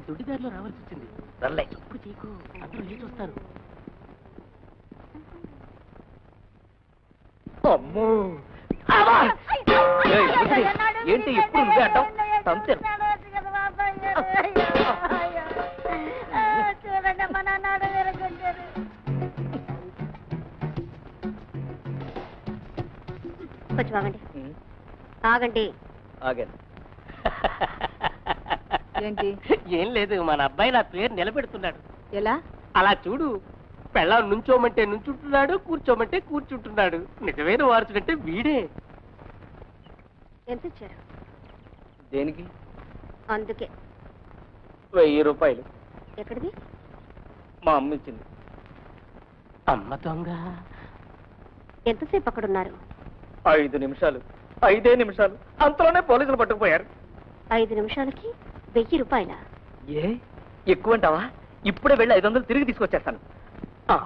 దొడ్డిదారిలో రావాల్సి వచ్చింది సర్లే తప్పు చేయకు అందరూ లేచి వస్తారు అమ్మో ఏయ్, ఏంటి? ఏంటి ఎప్పుడు నువ్వే అంటావు తంతాను చూడండి మా నాన్న వేరుకుంటారు కొంచెం ఆగండి ఆగండి ఆగాను ఏంటి ఏం లేదు మన అబ్బాయి నా పేరు నిలబెడుతున్నాడు ఎలా అలా చూడు పెళ్ళం నుంచోమంటే నుంచుంటున్నాడు కూర్చోమంటే కూర్చుంటున్నాడు నిజమైన వారసుడంటే వీడే ఎంత ఇచ్చారు దేనికి అందుకే వెయ్యి రూపాయలు ఎక్కడిది మా అమ్మ ఇచ్చింది అమ్మ దొంగ ఎంతసేపు అక్కడ ఉన్నారు ఐదు నిమిషాలు ఐదే నిమిషాలు అంతలోనే పోలీసులు పట్టుకుపోయారు ఐదు నిమిషాలకి వెయ్యి రూపాయల ఏ ఎక్కువ అంటావా ఇప్పుడే వెళ్ళి ఐదు వందలు తిరిగి తీసుకొచ్చేస్తాను ఆ.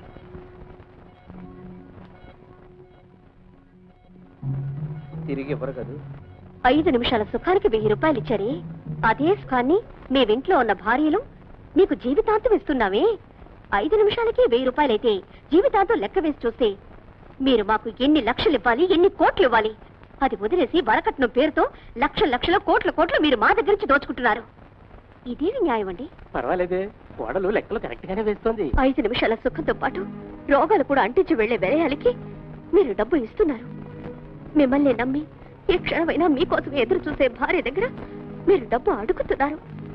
తిరిగి ఇవ్వరు కదూ ఐదు నిమిషాల సుఖానికి వెయ్యి రూపాయలు ఇచ్చారే అదే సుఖాన్ని మేవింట్లో ఉన్న భార్యలు మీకు జీవితాంతం ఇస్తున్నామే ఐదు నిమిషాలకి వెయ్యి రూపాయలైతే జీవితాంతం లెక్క వేసి చూస్తే మీరు మాకు ఎన్ని లక్షలు ఇవ్వాలి ఎన్ని కోట్లు ఇవ్వాలి అది వదిలేసి వరకట్నం పేరుతో లక్షల లక్షల కోట్ల కోట్లు మీరు మా దగ్గర నుంచి దోచుకుంటున్నారు ఇదేమి న్యాయం అండి పర్వాలేదే కోడలు లెక్కలు కరెక్ట్ గానే వేస్తోంది ఐదు నిమిషాల సుఖంతో పాటు రోగాలు కూడా అంటించి వెళ్లే వ్యయాలకి మీరు డబ్బు ఇస్తున్నారు మిమ్మల్ని నమ్మి ఏ క్షణమైనా మీకోసం ఎదురు చూసే భార్య దగ్గర మీరు డబ్బు అడుగుతున్నారు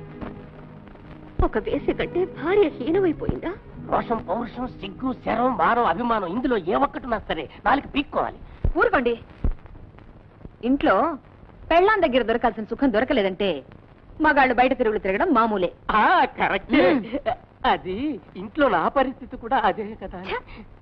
ఒక వేసి కంటే భార్య హీనమైపోయిందా రోషం పౌరుషం సిగ్గు శరం వారం అభిమానం ఇందులో ఏ ఒక్కటినా సరే నాలుగు పీక్కోవాలి ఊరుకోండి ఇంట్లో పెళ్ళాం దగ్గర దొరకాల్సిన సుఖం దొరకలేదంటే మగాళ్ళు బయట తిరుగులు తిరగడం మామూలే ఆ కరెక్ట్ అది ఇంట్లో నా పరిస్థితి కూడా అదే కదా ఛ!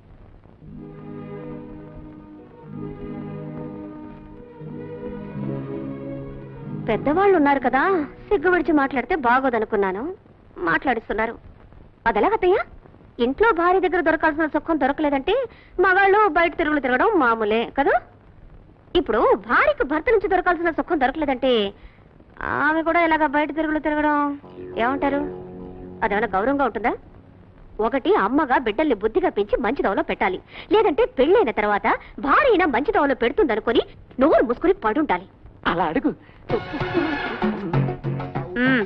పెద్దవాళ్ళు ఉన్నారు కదా సిగ్గు విడిచి మాట్లాడితే బాగోదనుకున్నాను మాట్లాడిస్తున్నారు అదెలాగత్తయ్య ఇంట్లో భార్య దగ్గర దొరకాల్సిన సుఖం దొరకలేదంటే మగాళ్ళు బయట తిరుగులు తిరగడం మామూలే కదా ఇప్పుడు భార్యకు భర్త నుంచి దొరకాల్సిన సుఖం దొరకలేదంటే ఆమె కూడా ఇలాగ బయట తిరుగులు తిరగడం ఏమంటారు అదేమైనా గౌరవంగా ఉంటుందా ఒకటి అమ్మగా బిడ్డల్ని బుద్ధిగా పెంచి మంచి దవలో పెట్టాలి లేదంటే పెళ్ళైన తర్వాత భార్య అయినా మంచి దవలో పెడుతుందనుకొని నోరు మూసుకుని పడుంటాలి అలా అడుగు మ్మ్.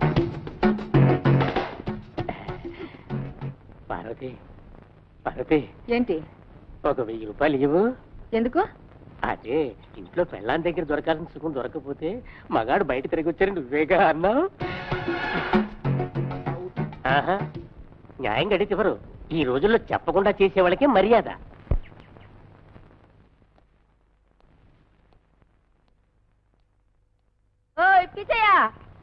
పార్వతి పార్వతి ఏంటి ఒక వెయ్యి రూపాయలు ఇవ్వు ఎందుకు అదే ఇంట్లో పెళ్ళాం దగ్గర దొరకాల్సిన సుఖం దొరకపోతే మగాడు బయట తిరిగి వచ్చారు నువ్వేగా అన్నావు ఆహా న్యాయం గడిచి ఎవరు ఈ రోజుల్లో చెప్పకుండా చేసే వాళ్ళకే మర్యాద ఓయ్ పిచ్చయ్య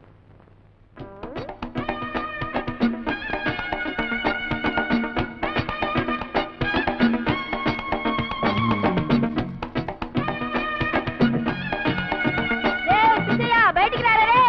బయటికి రారా రే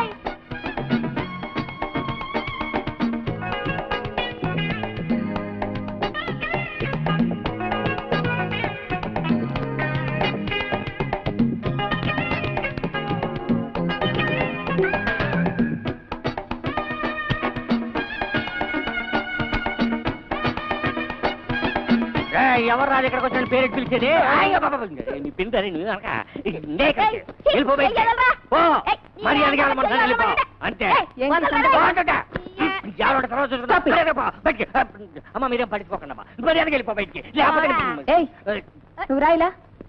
ఎవరు రాదు ఇక్కడికి వచ్చిన పేరు పిలిచేది అయ్యో బాబా, నీ పిలుతారే నువ్వు కనుక నే ఇక్కడికి. వెళ్ళిపో బయటికి. పో. మర్యాదగా వెళ్ళమంటాను, వెళ్ళిపో. అంతే ఏంటి సంగతి? పో అంటుంటే. ఎవరి తర్వాత చూసుకుందాం. Stop it. మర్యాదగా పో, బయటికి. అమ్మ మీరేం పట్టించుకోకండి అమ్మా మర్యాదగా వెళ్ళిపో బయటికి లేకపోతే ఏయ్ నువ్వు రాయిలా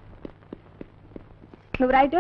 నువ్వు రాయిటు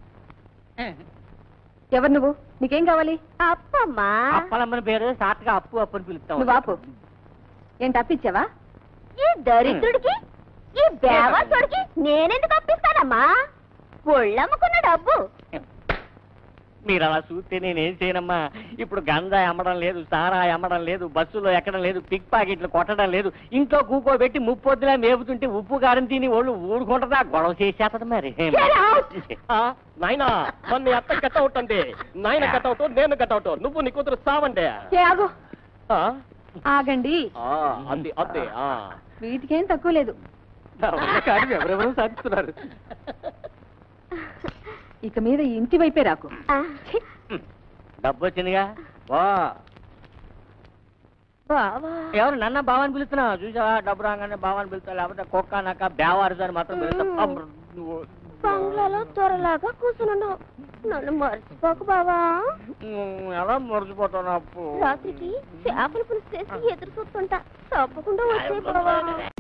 ఎవరు నువ్వు నీకేం కావాలి అప్పమ్మా అప్పలమ్మని పేరు షార్ట్ గా అప్పు అప్పు అని పిలుస్తాం నువ్వు ఆపు ఏంటి అప్పిచ్చావా ఈ దరిద్రుడికి ఈ బేవసుడికి నేనెందుకు అప్పిస్తానమ్మా ఒళ్ళమ్ముకున్న డబ్బు మీరు అలా చూస్తే నేనేం చేయనమ్మా ఇప్పుడు గంజాయి అమ్మడం లేదు సారా అమ్మడం లేదు బస్సులో ఎక్కడం లేదు పిక్ పాకెట్లు కొట్టడం లేదు ఇంట్లో కూకోబెట్టి ముప్పొద్దులా మేపుతుంటే ఉప్పు కారం తిని ఒళ్ళు ఊరుకుంటుందా గొడవ చేసేస్తుంది మరి నాయనా నన్ను అత్త కట్అవుట్ అండి నాయన కట్అవుట్ నేను కట్అవుట్ నువ్వు నీ కూతురు సావండి ఏ ఆగు ఆగండి అంది అంది వీటికేం తక్కువ లేదు కానీ ఎవరెవరో సాధిస్తున్నారు ఇక మీద ఈ ఇంటి వైపే రాకు ఆ, డబ్బు వచ్చిందిగా వా బావా ఎవరు నన్న బావని పిలుస్తున్నావు చూసావా డబ్బు రాగానే బావని పిలుస్తా లేకపోతే కుక్క నాక బేవారు అని మాత్రం పిలుస్తా అబ్బ్ నువ్వు బంగ్లాలో త్వరలాగా కూర్చున్నావు నన్ను మర్చిపోకు బావా నువ్వు ఎలా మర్చిపోతావు అప్పు రాత్రికి చేపల పులుసు చేసి ఎదురు చూస్తుంటా తప్పకుండా వచ్చే బావా